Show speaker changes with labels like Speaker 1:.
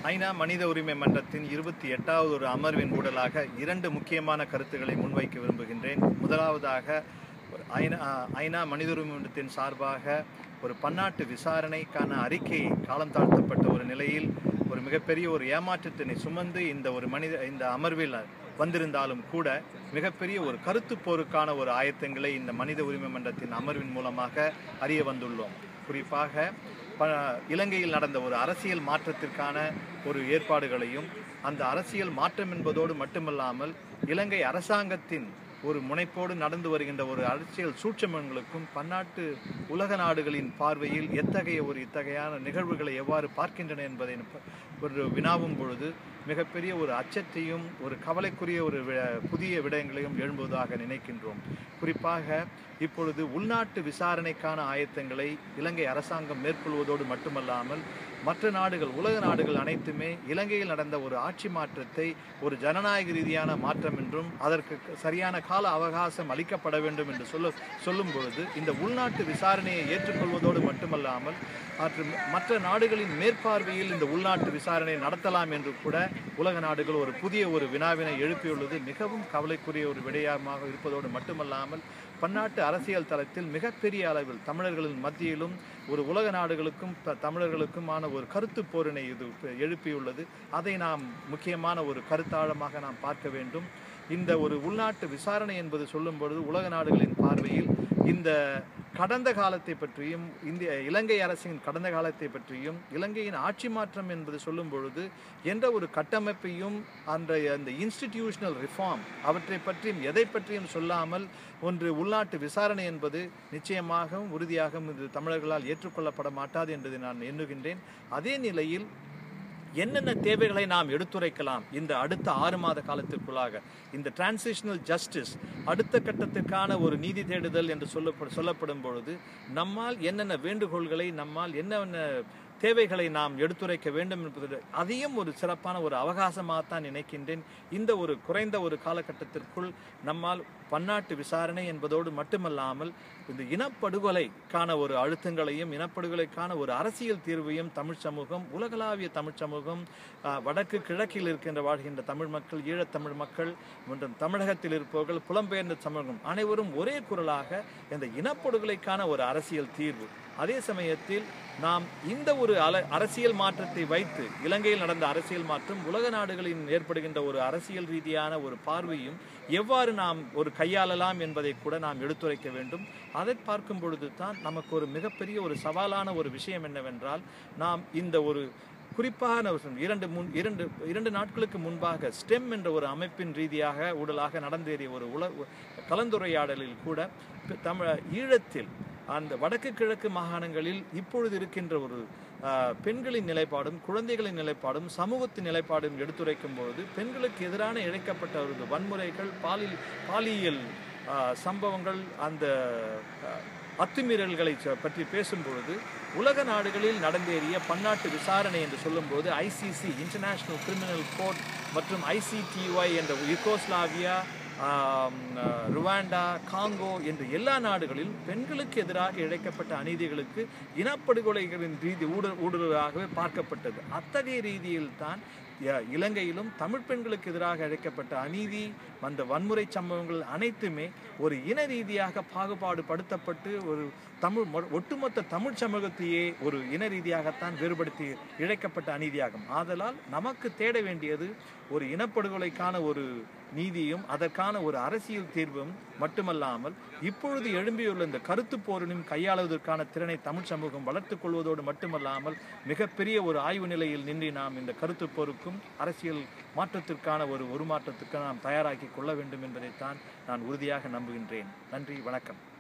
Speaker 1: ஐநா மனித உரிமை மன்றத்தின் இருபத்தி எட்டாவது ஒரு அமர்வின் ஊடலாக இரண்டு முக்கியமான கருத்துக்களை முன்வைக்க விரும்புகின்றேன் முதலாவதாக ஒரு ஐநா ஐநா மனித உரிமை மன்றத்தின் சார்பாக ஒரு பன்னாட்டு விசாரணைக்கான அறிக்கை காலம் தாழ்த்தப்பட்ட ஒரு நிலையில் ஒரு மிகப்பெரிய ஒரு ஏமாற்றத்தினை சுமந்து இந்த ஒரு மனித இந்த அமர்வில் வந்திருந்தாலும் கூட மிகப்பெரிய ஒரு கருத்து போருக்கான ஒரு ஆயத்தங்களை இந்த மனித உரிமை மன்றத்தின் அமர்வின் மூலமாக அறிய வந்துள்ளோம் குறிப்பாக ப இலங்கையில் நடந்த ஒரு அரசியல் மாற்றத்திற்கான ஒரு ஏற்பாடுகளையும் அந்த அரசியல் மாற்றம் என்பதோடு மட்டுமல்லாமல் இலங்கை அரசாங்கத்தின் ஒரு முனைப்போடு நடந்து வருகின்ற ஒரு அரசியல் சூட்சமங்களுக்கும் பன்னாட்டு உலக நாடுகளின் பார்வையில் எத்தகைய ஒரு இத்தகையான நிகழ்வுகளை எவ்வாறு பார்க்கின்றன என்பதை ஒரு வினாவும் பொழுது மிகப்பெரிய ஒரு அச்சத்தையும் ஒரு கவலைக்குரிய ஒரு வி- புதிய விடயங்களையும் எழும்புவதாக நினைக்கின்றோம் குறிப்பாக இப்பொழுது உள்நாட்டு விசாரணைக்கான ஆயத்தங்களை இலங்கை அரசாங்கம் மேற்கொள்வதோடு மட்டுமல்லாமல் மற்ற நாடுகள் உலக நாடுகள் அனைத்துமே இலங்கையில் நடந்த ஒரு ஆட்சி மாற்றத்தை ஒரு ஜனநாயக ரீதியான மாற்றம் என்றும் அதற்கு சரியான கால அவகாசம் அளிக்கப்பட வேண்டும் என்று சொல்ல சொல்லும் பொழுது இந்த உள்நாட்டு விசாரணையை ஏற்றுக்கொள்வதோடு மட்டுமல்லாமல் மற்ற மற்ற நாடுகளின் மேற்பார்வையில் இந்த உள்நாட்டு விசாரணை நடத்தலாம் என்று கூட உலக நாடுகள் ஒரு புதிய ஒரு வினாவினை எழுப்பியுள்ளது மிகவும் கவலைக்குரிய ஒரு விடயமாக இருப்பதோடு மட்டுமல்லாமல் பன்னாட்டு அரசியல் தளத்தில் மிகப்பெரிய அளவில் தமிழர்களின் மத்தியிலும் ஒரு உலக நாடுகளுக்கும் த- தமிழர்களுக்குமான ஒரு கருத்து போரினை இது எழுப்பியுள்ளது அதை நாம் முக்கியமான ஒரு கருத்தாழமாக நாம் பார்க்க வேண்டும் இந்த ஒரு உள்நாட்டு விசாரணை என்பது சொல்லும் பொழுது உலக நாடுகளின் பார்வையில் இந்த கடந்த காலத்தை பற்றியும் இந்திய இலங்கை அரசின் கடந்த காலத்தை பற்றியும் இலங்கையின் ஆட்சி மாற்றம் என்பது சொல்லும் பொழுது என்ற ஒரு கட்டமைப்பையும் அந்த அந்த இன்ஸ்டிடியூஷனல் ரிஃபார்ம் அவற்றை பற்றியும் எதை பற்றியும் சொல்லாமல் ஒன்று உள்நாட்டு விசாரணை என்பது நிச்சயமாகவும் உறுதியாகவும் இது தமிழர்களால் ஏற்றுக்கொள்ளப்பட மாட்டாது என்பதை நான் எண்ணுகின்றேன் அதே நிலையில் என்னென்ன தேவைகளை நாம் எடுத்துரைக்கலாம் இந்த அடுத்த ஆறு மாத காலத்திற்குள்ளாக இந்த டிரான்சிஷனல் ஜஸ்டிஸ் அடுத்த கட்டத்திற்கான ஒரு நீதி தேடுதல் என்று சொல்லப்ப சொல்லப்படும் பொழுது நம்மால் என்னென்ன வேண்டுகோள்களை நம்மால் என்னென்ன தேவைகளை நாம் எடுத்துரைக்க வேண்டும் என்பது அதையும் ஒரு சிறப்பான ஒரு அவகாசமாகத்தான் நினைக்கின்றேன் இந்த ஒரு குறைந்த ஒரு காலகட்டத்திற்குள் நம்மால் பன்னாட்டு விசாரணை என்பதோடு மட்டுமல்லாமல் இந்த இனப்படுகொலைக்கான ஒரு அழுத்தங்களையும் இனப்படுகொலைக்கான ஒரு அரசியல் தீர்வையும் தமிழ் சமூகம் உலகளாவிய தமிழ் சமூகம் ஆஹ், வடக்கு கிழக்கில் இருக்கின்ற வாழ்கின்ற தமிழ் மக்கள் ஈழத்தமிழ் மக்கள் மற்றும் தமிழகத்தில் இருப்பவர்கள் புலம்பெயர்ந்த சமூகம் அனைவரும் ஒரே குரலாக இந்த இனப்படுகொலைக்கான ஒரு அரசியல் தீர்வு அதே சமயத்தில் நாம் இந்த ஒரு அல அரசியல் மாற்றத்தை வைத்து இலங்கையில் நடந்த அரசியல் மாற்றம் உலக நாடுகளில் ஏற்படுகின்ற ஒரு அரசியல் ரீதியான ஒரு பார்வையும் எவ்வாறு நாம் ஒரு கையாளலாம் என்பதை கூட நாம் எடுத்துரைக்க வேண்டும் அதை பார்க்கும் பொழுது தான் நமக்கு ஒரு மிகப்பெரிய ஒரு சவாலான ஒரு விஷயம் என்னவென்றால் நாம் இந்த ஒரு குறிப்பான ஒரு விஷயம், இரண்டு முன் இரண்டு இரண்டு நாட்களுக்கு முன்பாக ஸ்டெம் என்ற ஒரு அமைப்பின் ரீதியாக ஊடலாக நடந்தேறிய ஒரு உல கலந்துரையாடலில் கூட பி- தமிழ ஈழத்தில் அந்த வடக்கு கிழக்கு மாகாணங்களில் இப்பொழுது இருக்கின்ற ஒரு ஆஹ், பெண்களின் நிலைப்பாடும் குழந்தைகளின் நிலைப்பாடும் சமூகத்தின் நிலைப்பாடும் எடுத்துரைக்கும் பொழுது பெண்களுக்கு எதிரான இழைக்கப்பட்ட ஒரு வன்முறைகள் பாலியல் பாலியல் ஆஹ், சம்பவங்கள் அந்த ஆஹ், அத்துமீறல்களை ச- பற்றி பேசும்பொழுது உலக நாடுகளில் நடந்தேறிய பன்னாட்டு விசாரணை என்று சொல்லும்போது ஐசிசி இன்டர்நேஷனல் கிரிமினல் கோர்ட் மற்றும் ஐசிடிஒய் என்ற யுகோஸ்லாவியா ஆம், அஹ், ருவாண்டா காங்கோ என்ற எல்லா நாடுகளிலும் பெண்களுக்கு எதிராக இழைக்கப்பட்ட அநீதிகளுக்கு இனப்படுகொலைகளின் ரீதி ஊடுருவ ஊடுருவாகவே பார்க்கப்பட்டது அத்தகைய ரீதியில் தான் இலங்கையிலும் தமிழ் பெண்களுக்கு எதிராக இழைக்கப்பட்ட அநீதி அந்த வன்முறை சம்பவங்கள் அனைத்துமே ஒரு இன ரீதியாக பாகுபாடு படுத்தப்பட்டு ஒரு தமிழ் மொ- ஒட்டுமொத்த தமிழ் சமூகத்தையே ஒரு இன ரீதியாகத்தான் வேறுபடுத்தி இழைக்கப்பட்ட அநீதியாகும் ஆதலால் நமக்கு தேட வேண்டியது ஒரு இனப்படுகொலைக்கான ஒரு நீதியும் அதற்கான ஒரு அரசியல் தீர்வும் மட்டுமல்லாமல் இப்பொழுது எழும்பியுள்ள இந்த கருத்து போரினும் கையாளுவதற்கான திறனை தமிழ் சமூகம் வளர்த்துக் கொள்வதோடு மட்டுமல்லாமல் மிகப்பெரிய ஒரு ஆய்வு நிலையில் நின்று நாம் இந்த கருத்து போருக்கும் அரசியல் மாற்றத்திற்கான ஒரு உருமாற்றத்துக்கு நாம் தயாராக்கி கொள்ள வேண்டும் என்பதைத்தான் நான் உறுதியாக நம்புகின்றேன் நன்றி வணக்கம்